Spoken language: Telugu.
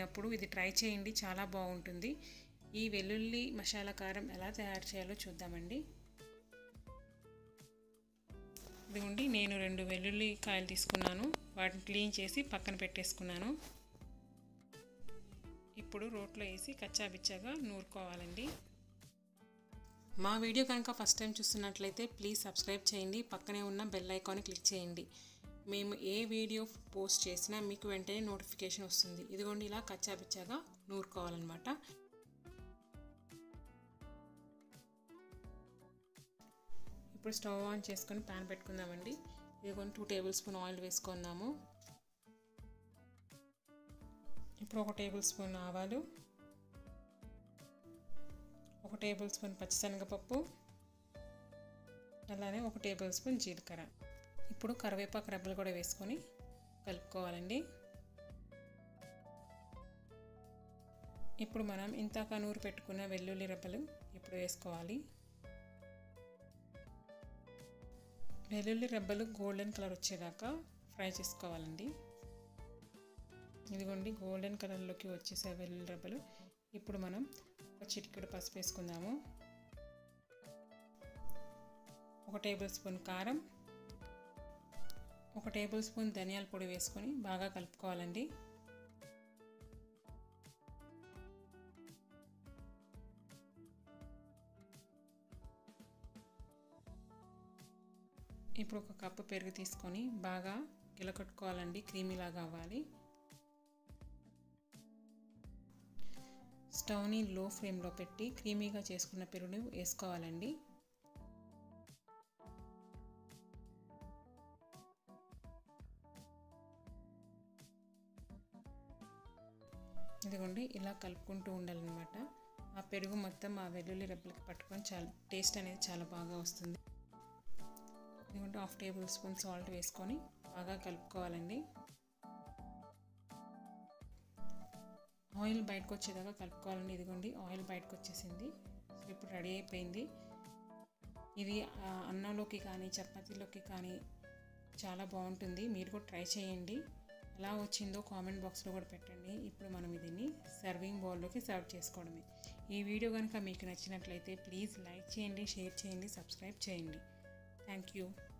లేనప్పుడు ఇది ట్రై చేయండి చాలా బాగుంటుంది ఈ వెల్లుల్లి మసాలా కారం ఎలా తయారు చేయాలో చూద్దామండి ఇదిగోండి నేను రెండు వెల్లుల్లి కాయలు తీసుకున్నాను వాటిని క్లీన్ చేసి పక్కన పెట్టేసుకున్నాను ఇప్పుడు రోట్లో వేసి కచ్చాబిచ్చాగా నూరుకోవాలండి మా వీడియో కనుక ఫస్ట్ టైం చూస్తున్నట్లయితే ప్లీజ్ సబ్స్క్రైబ్ చేయండి పక్కనే ఉన్న బెల్ ఐకాన్ క్లిక్ చేయండి మేము ఏ వీడియో పోస్ట్ చేసినా మీకు వెంటనే నోటిఫికేషన్ వస్తుంది ఇదిగోండి ఇలా కచ్చాబిచ్చాగా నూరుకోవాలన్నమాట ఇప్పుడు స్టవ్ ఆన్ చేసుకొని ప్యాన్ పెట్టుకుందామండి ఇదిగోండి టూ టేబుల్ స్పూన్ ఆయిల్ వేసుకుందాము ఇప్పుడు ఒక టేబుల్ స్పూన్ ఆవాలు ఒక టేబుల్ స్పూన్ పచ్చిశనగపప్పు అలానే ఒక టేబుల్ స్పూన్ జీలకర్ర ఇప్పుడు కరివేపాకు రెబ్బలు కూడా వేసుకొని కలుపుకోవాలండి ఇప్పుడు మనం ఇంతాక నూరు పెట్టుకున్న వెల్లుల్లి రెబ్బలు ఇప్పుడు వేసుకోవాలి వెల్లుల్లి రెబ్బలు గోల్డెన్ కలర్ వచ్చేదాకా ఫ్రై చేసుకోవాలండి ఇదిగోండి గోల్డెన్ కలర్లోకి వచ్చేసే వెల్లుల్లి రెబ్బలు ఇప్పుడు మనం ఒక చిటికెడు పసుపు వేసుకుందాము ఒక టేబుల్ స్పూన్ కారం ఒక టేబుల్ స్పూన్ ధనియాల పొడి వేసుకొని బాగా కలుపుకోవాలండి ఇప్పుడు ఒక కప్పు పెరుగు తీసుకొని బాగా గిలకొట్టుకోవాలండి క్రీమీలాగా అవ్వాలి స్టవ్ని లో ఫ్లేమ్లో పెట్టి క్రీమీగా చేసుకున్న పెరుగుని వేసుకోవాలండి ఇదిగోండి ఇలా కలుపుకుంటూ ఉండాలన్నమాట ఆ పెరుగు మొత్తం ఆ వెల్లుల్లి రెబ్బలకి పట్టుకొని చాలా టేస్ట్ అనేది చాలా బాగా వస్తుంది ఇదిగోండి హాఫ్ టేబుల్ స్పూన్ సాల్ట్ వేసుకొని బాగా కలుపుకోవాలండి ఆయిల్ బయటకు వచ్చేదాకా కలుపుకోవాలండి ఇదిగోండి ఆయిల్ బయటకు వచ్చేసింది సో ఇప్పుడు రెడీ అయిపోయింది ఇది అన్నంలోకి కానీ చపాతీలోకి కానీ చాలా బాగుంటుంది మీరు కూడా ట్రై చేయండి ఎలా వచ్చిందో కామెంట్ బాక్స్లో కూడా పెట్టండి ఇప్పుడు మనం దీన్ని సర్వింగ్ బౌల్లోకి సర్వ్ చేసుకోవడమే ఈ వీడియో కనుక మీకు నచ్చినట్లయితే ప్లీజ్ లైక్ చేయండి షేర్ చేయండి సబ్స్క్రైబ్ చేయండి థ్యాంక్ యూ